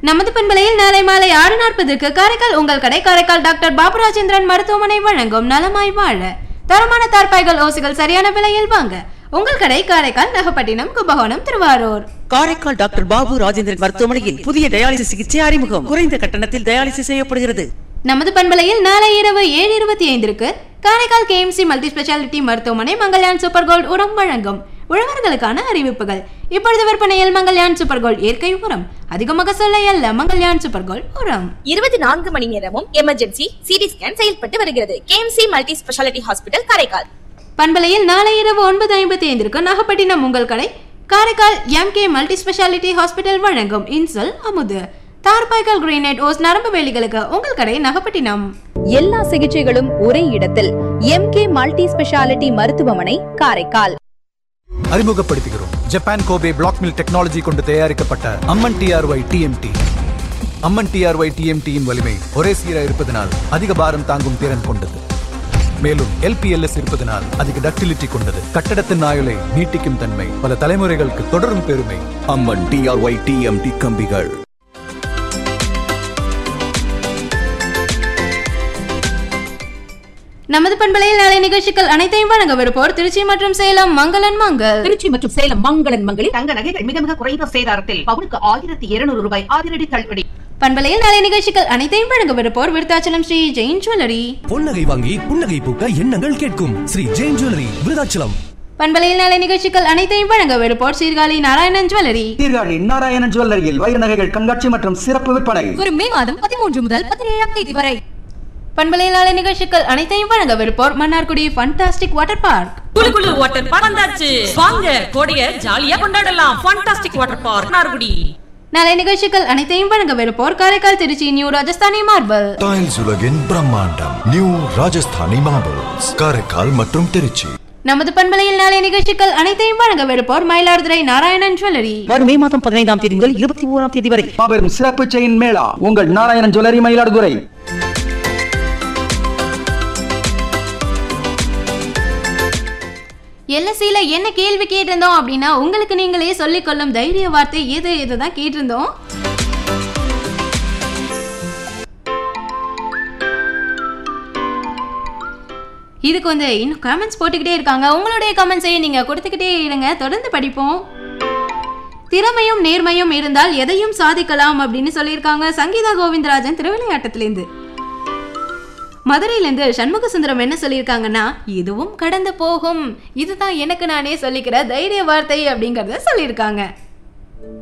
நமது பண்பலையில் நாளை மாலை ஆறு நாற்பதுக்கு காரைக்கால் உங்கள் கடை காரைக்கால் டாக்டர் பாபுராஜேந்திரன் மருத்துவமனை வழங்கும் நலமாய் வாழ தரமான தார்பாய்கள் ஓசுகள் சரியான விலையில் வாங்க உங்கள் கடை காரைக்கால் நாகப்பட்டினம் கும்பகோணம் திருவாரூர் காரைக்கால் டாக்டர் பாபு ராஜேந்திரன் மருத்துவமனையில் புதிய டயாலிசிஸ் சிகிச்சை அறிமுகம் குறைந்த கட்டணத்தில் டயாலிசிஸ் செய்யப்படுகிறது நமது பண்பலையில் நாளை இரவு ஏழு இருபத்தி ஐந்திற்கு காரைக்கால் கேஎம்சி மல்டி ஸ்பெஷாலிட்டி மருத்துவமனை மங்கள்யான் சூப்பர் கோல்ட் உரம் வழங்கும் உழவர்களுக்கான அறிவிப்புகள் இப்பொழுது விற்பனையில் மங்கள்யான் சூப்பர் கோல்ட் இயற்கை உரம் அதிகமாக சொல்ல அல்ல மங்கள்யான் சூப்பர் கோல்ட் உரம் இருபத்தி நான்கு மணி நேரமும் எமர்ஜென்சி சிடி ஸ்கேன் செயல்பட்டு வருகிறது KMC multi speciality hospital Karaikal பண்பலையில் நாளை இரவு ஒன்பது ஐம்பத்தி ஐந்திற்கு நாகப்பட்டினம் உங்கள் கடை Karaikal MK multi speciality hospital வழங்கும் இன்சல் அமுது தார்பாய்கள் கிரீனைட் ஓஸ் நரம்பு வேலிகளுக்கு உங்கள் கடை நாகப்பட்டினம் எல்லா சிகிச்சைகளும் ஒரே இடத்தில் எம்கே மல்டி ஸ்பெஷாலிட்டி மருத்துவமனை காரைக்கால் அறிமுகப்படுத்துகிறோம் Japan Kobe black mill technology கொண்டு தயாரிக்கப்பட்ட Amman TRY TMT Amman TRY டிஎம்டியின் வலிமை ஒரே சீராக இருப்பதனால் அதிக பாரம் தாங்கும் திறன் கொண்டது மேலும் எல்பிஎல்எஸ் இருப்பதனால் அதிக டக்டிலிட்டி கொண்டது கட்டடத்தின் ஆயுளை நீட்டிக்கும் தன்மை பல தலைமுறைகளுக்கு தொடரும் பெருமை அம்மன் டிஆர்ஒய் டிஎம்டி கம்பிகள் நமது பண்பலையில் நாளை நிகழ்ச்சிகள் அனைத்தையும் வழங்கவிருப்போர் திருச்சி மற்றும் சேலம் மங்களன் மங்கள் திருச்சி மற்றும் சேலம் மங்களன் மங்களில் தங்க நகைகள் மிக மிக குறைந்த சேதாரத்தில் பவுனுக்கு ஆயிரத்தி இருநூறு ரூபாய் அதிரடி தள்ளுபடி பண்பலையில் நாளை நிகழ்ச்சிகள் அனைத்தையும் வழங்கவிருப்போர் விருத்தாச்சலம் ஸ்ரீ ஜெயின் ஜுவல்லரி பொன்னகை வாங்கி புன்னகை பூக்க எண்ணங்கள் கேட்கும் ஸ்ரீ ஜெயின் ஜுவல்லரி விருதாச்சலம் பண்பலையில் நாளை நிகழ்ச்சிகள் அனைத்தையும் வழங்கவிருப்போர் சீர்காழி நாராயணன் ஜுவல்லரி சீர்காழி நாராயணன் ஜுவல்லரியில் வைர நகைகள் கண்காட்சி மற்றும் சிறப்பு விற்பனை ஒரு மே மாதம் பதிமூன்று முதல் பதினேழாம் தேதி வரை பண்பலையில் நாளை நிகழ்ச்சிகள் அனைத்தையும் வழங்கவிருப்போர் மன்னார்குடி ஃபண்டாஸ்டிக் வாட்டர் பார்க் குளு குளு வாட்டர் பார்க் வந்தாச்சு வாங்க கோடைய ஜாலியா கொண்டாடலாம் ஃபண்டாஸ்டிக் வாட்டர் பார்க் நார்குடி நாளை நிகழ்ச்சிகள் அனைத்தையும் வழங்கவிருப்போர் Karaikal Trichy new Rajasthani marble tiles உலகின் பிரம்மாண்டம் நியூ ராஜஸ்தானி மார்பிள்ஸ் காரைக்கால் மற்றும் திருச்சி நமது பண்பலையில் நாளை நிகழ்ச்சிகள் அனைத்தையும் வழங்கவிருப்போர் மயிலாடுதுறை நாராயணன் ஜுவல்லரி வரும் மே மாதம் பதினைந்தாம் தேதி முதல் இருபத்தி ஓராம் தேதி வரை மாபெரும் சிறப்பு செயின் மேளா உங்கள் நாராயணன் ஜுவல்லரி மயிலாடுதுறை எல்எஸ்சியில என்ன கேள்வி கேட்டிருந்தோம் அப்படின்னா உங்களுக்கு நீங்களே சொல்லிக் கொள்ளும் தைரிய வார்த்தை எது இதுதான் கேட்டிருந்தோம் இதுக்கு வந்து இன்னும் கமெண்ட்ஸ் போட்டுக்கிட்டே இருக்காங்க உங்களுடைய கமெண்ட்ஸை நீங்க கொடுத்துக்கிட்டே இருங்க தொடர்ந்து படிப்போம் திறமையும் நேர்மையும் இருந்தால் எதையும் சாதிக்கலாம் அப்படின்னு சொல்லியிருக்காங்க சங்கீதா கோவிந்தராஜன் திருவிளையாட்டத்திலேருந்து மதுரையிலேருந்து சண்முக சுந்தரம் என்ன சொல்லியிருக்காங்கன்னா இதுவும் கடந்து போகும் இதுதான் எனக்கு நானே சொல்லிக்கிற தைரிய வார்த்தை அப்படிங்கறத சொல்லியிருக்காங்க